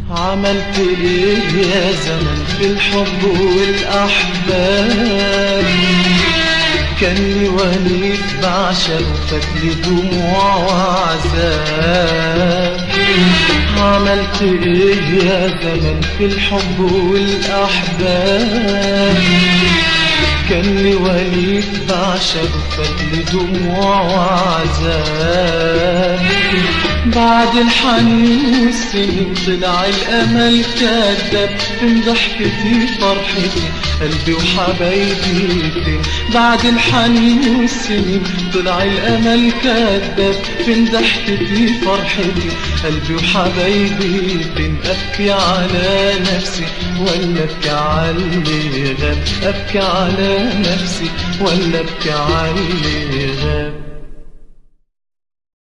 عملت ايه يا زمن في الحب والاحباب كان لي وليد بعشق فاتلي دموع وعذاب عملت ايه يا زمن في الحب والاحباب كان لي وليد بعشق فاتلي دموع وعذاب بعد الحنين والسنين طلع الامل كذاب من ضحكتي فرحتي قلبي وحبايبي فين بعد الحنين والسنين طلع الامل كذاب من ضحكتي فرحتي قلبي وحبايبي فين ابكي على نفسي ولا ابكي على اللي غاب ابكي على نفسي ولا ابكي على اللي غاب